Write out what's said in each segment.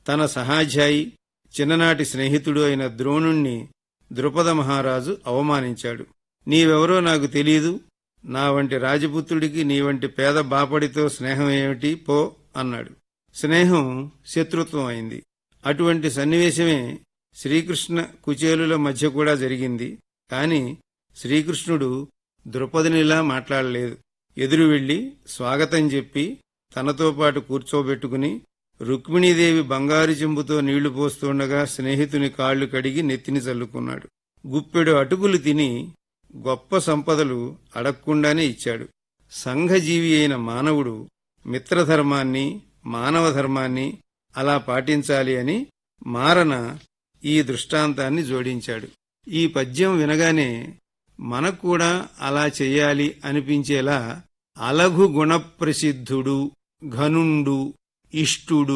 తన సహాధ్యాయి చిన్ననాటి స్నేహితుడు అయిన ద్రోణుణ్ణి ద్రుపద మహారాజు అవమానించాడు నీవెవరో నాకు తెలియదు నా వంటి రాజపుత్రుడికి నీ వంటి పేద బాపడితో స్నేహం ఏమిటి పో అన్నాడు స్నేహం శత్రుత్వం అయింది అటువంటి సన్నివేశమే శ్రీకృష్ణ కుచేలుల మధ్య కూడా జరిగింది కాని శ్రీకృష్ణుడు ద్రుపదినిలా మాట్లాడలేదు ఎదురు వెళ్లి స్వాగతం చెప్పి తనతో పాటు కూర్చోబెట్టుకుని రుక్మిణీదేవి బంగారు చెంబుతో నీళ్లు పోస్తుండగా స్నేహితుని కాళ్లు కడిగి నెత్తిని చల్లుకున్నాడు గుప్పెడు అటుకులు తిని గొప్ప సంపదలు అడక్కుండానే ఇచ్చాడు సంఘజీవి అయిన మానవుడు మిత్రధర్మాన్ని మానవ ధర్మాన్ని అలా పాటించాలి అని మారన ఈ దృష్టాంతాన్ని జోడించాడు ఈ పద్యం వినగానే మనకు కూడా అలా చెయ్యాలి అనిపించేలా అలఘు గుణప్రసిద్ధుడు ఘనుండు ఇష్టుడు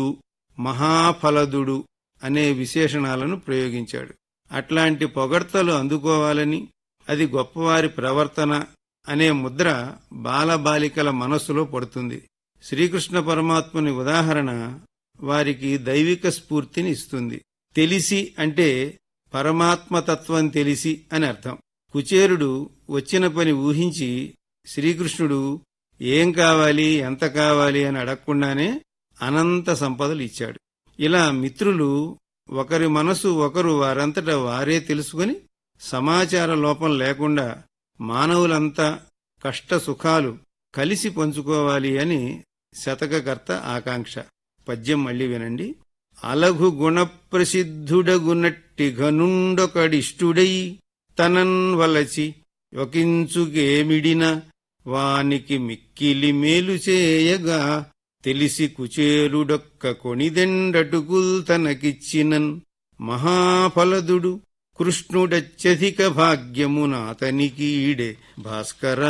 మహాఫలదుడు అనే విశేషణాలను ప్రయోగించాడు అట్లాంటి పొగడ్తలు అందుకోవాలని అది గొప్పవారి ప్రవర్తన అనే ముద్ర బాలబాలికల మనస్సులో పడుతుంది శ్రీకృష్ణ పరమాత్ముని ఉదాహరణ వారికి దైవిక స్ఫూర్తిని ఇస్తుంది తెలిసి అంటే పరమాత్మతత్వం తెలిసి అని అర్థం కుచేరుడు వచ్చిన పని ఊహించి శ్రీకృష్ణుడు ఏం కావాలి ఎంత కావాలి అని అడగకుండానే అనంత సంపదలు ఇచ్చాడు ఇలా మిత్రులు ఒకరి మనసు ఒకరు వారంతటా వారే తెలుసుకుని సమాచార లోపం లేకుండా మానవులంతా కష్ట సుఖాలు కలిసి పంచుకోవాలి అని శతకకర్త ఆకాంక్ష పద్యం మళ్ళీ వినండి అలఘు గుణప్రసిద్ధుడగునట్టి ఘనుండొకడిష్టుడై తనన్ వలచి ఒకించుకేమిడిన వానికి మిక్కిలి మేలు చేయగా తెలిసి కుచేరుడొక్క కొణిదెండటుకుల్ తనకిచ్చినన్ మహాఫలదుడు కృష్ణుడత్యధిక భాగ్యమున అతనికి ఈడే భాస్కరా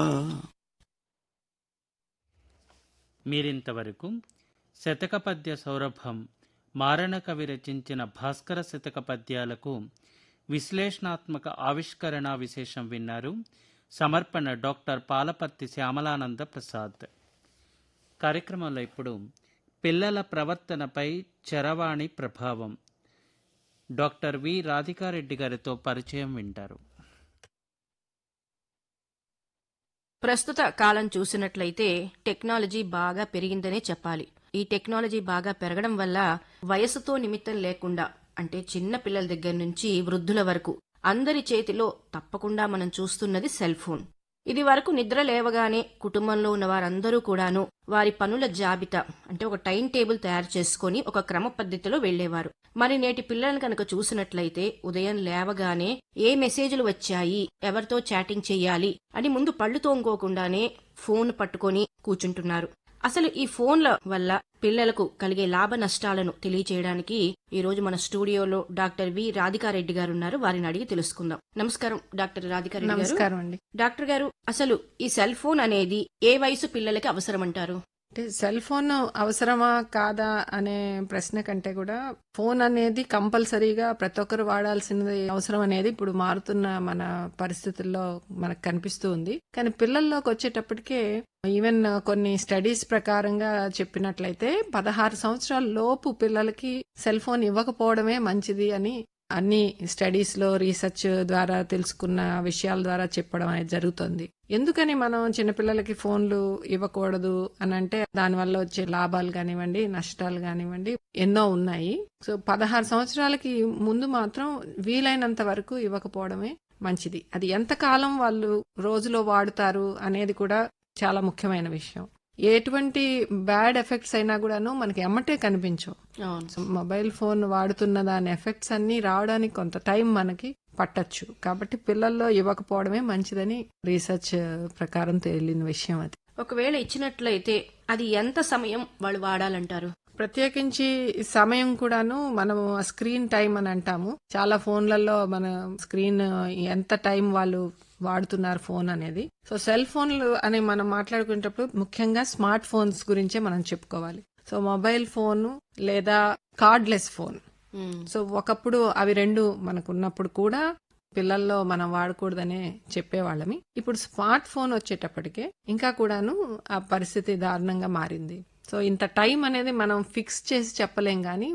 మీరింతవరకు శతక పద్య సౌరభం మారణ కవి రచించిన భాస్కర శతక పద్యాలకు విశ్లేషణాత్మక ఆవిష్కరణ విశేషం విన్నారు సమర్పణ డాక్టర్ పాలపర్తి శ్యామలానంద ప్రసాద్ కార్యక్రమంలో ఇప్పుడు పిల్లల ప్రవర్తనపై చరవాణి ప్రభావం డాక్టర్ వి రాధికారెడ్డి గారితో పరిచయం వింటారు ప్రస్తుత కాలం చూసినట్లయితే టెక్నాలజీ బాగా పెరిగిందనే చెప్పాలి ఈ టెక్నాలజీ బాగా పెరగడం వల్ల వయసుతో నిమిత్తం లేకుండా అంటే చిన్న పిల్లల దగ్గర నుంచి వృద్ధుల వరకు అందరి చేతిలో తప్పకుండా మనం చూస్తున్నది సెల్ ఫోన్ ఇది వరకు నిద్ర లేవగానే కుటుంబంలో ఉన్న వారందరూ కూడాను వారి పనుల జాబితా అంటే ఒక టైం టేబుల్ తయారు చేసుకుని ఒక క్రమ పద్ధతిలో వెళ్లేవారు మరి నేటి పిల్లలను కనుక చూసినట్లయితే ఉదయం లేవగానే ఏ మెసేజ్లు వచ్చాయి ఎవరితో చాటింగ్ చెయ్యాలి అని ముందు పళ్ళు తోముకోకుండానే ఫోన్ పట్టుకొని కూర్చుంటున్నారు అసలు ఈ ఫోన్ల వల్ల పిల్లలకు కలిగే లాభ నష్టాలను తెలియచేయడానికి ఈ రోజు మన స్టూడియోలో డాక్టర్ వి రాధికారెడ్డి గారు ఉన్నారు వారిని అడిగి తెలుసుకుందాం నమస్కారం డాక్టర్ రాధికారెడ్డి గారు నమస్కారం అండి డాక్టర్ గారు అసలు ఈ సెల్ ఫోన్ అనేది ఏ వయసు పిల్లలకి అవసరం అంటారు అంటే సెల్ ఫోన్ అవసరమా కాదా అనే ప్రశ్న కంటే కూడా ఫోన్ అనేది కంపల్సరీగా ప్రతి ఒక్కరు వాడాల్సినది అవసరం అనేది ఇప్పుడు మారుతున్న మన పరిస్థితుల్లో మనకు కనిపిస్తూ ఉంది కానీ పిల్లల్లోకి వచ్చేటప్పటికే ఈవెన్ కొన్ని స్టడీస్ ప్రకారంగా చెప్పినట్లయితే పదహారు సంవత్సరాల లోపు పిల్లలకి సెల్ ఫోన్ ఇవ్వకపోవడమే మంచిది అని అన్ని స్టడీస్ లో రీసెర్చ్ ద్వారా తెలుసుకున్న విషయాల ద్వారా చెప్పడం అనేది జరుగుతుంది ఎందుకని మనం చిన్నపిల్లలకి ఫోన్లు ఇవ్వకూడదు అని అంటే దానివల్ల వచ్చే లాభాలు కానివ్వండి నష్టాలు కానివ్వండి ఎన్నో ఉన్నాయి సో పదహారు సంవత్సరాలకి ముందు మాత్రం వీలైనంత వరకు ఇవ్వకపోవడమే మంచిది అది ఎంతకాలం వాళ్ళు రోజులో వాడుతారు అనేది కూడా చాలా ముఖ్యమైన విషయం ఎటువంటి బ్యాడ్ ఎఫెక్ట్స్ అయినా కూడాను మనకి ఎమ్మటే కనిపించవు అవును సో మొబైల్ ఫోన్ వాడుతున్న దాని ఎఫెక్ట్స్ అన్ని రావడానికి కొంత టైం మనకి పట్టచ్చు కాబట్టి పిల్లల్లో ఇవ్వకపోవడమే మంచిదని రీసెర్చ్ ప్రకారం తేలిన విషయం అది ఒకవేళ ఇచ్చినట్లయితే అది ఎంత సమయం వాళ్ళు వాడాలంటారు ప్రత్యేకించి సమయం కూడాను మనం స్క్రీన్ టైం అని అంటాము చాలా ఫోన్లలో మన స్క్రీన్ ఎంత టైం వాళ్ళు వాడుతున్నారు ఫోన్ అనేది సో సెల్ ఫోన్లు అని మనం మాట్లాడుకునేటప్పుడు ముఖ్యంగా స్మార్ట్ ఫోన్స్ గురించే మనం చెప్పుకోవాలి సో మొబైల్ ఫోన్ లేదా కార్డ్లెస్ ఫోన్ సో ఒకప్పుడు అవి రెండు మనకు ఉన్నప్పుడు కూడా పిల్లల్లో మనం వాడకూడదనే చెప్పేవాళ్ళమి ఇప్పుడు స్మార్ట్ ఫోన్ వచ్చేటప్పటికే ఇంకా కూడాను ఆ పరిస్థితి దారుణంగా మారింది సో ఇంత టైం అనేది మనం ఫిక్స్ చేసి చెప్పలేం కానీ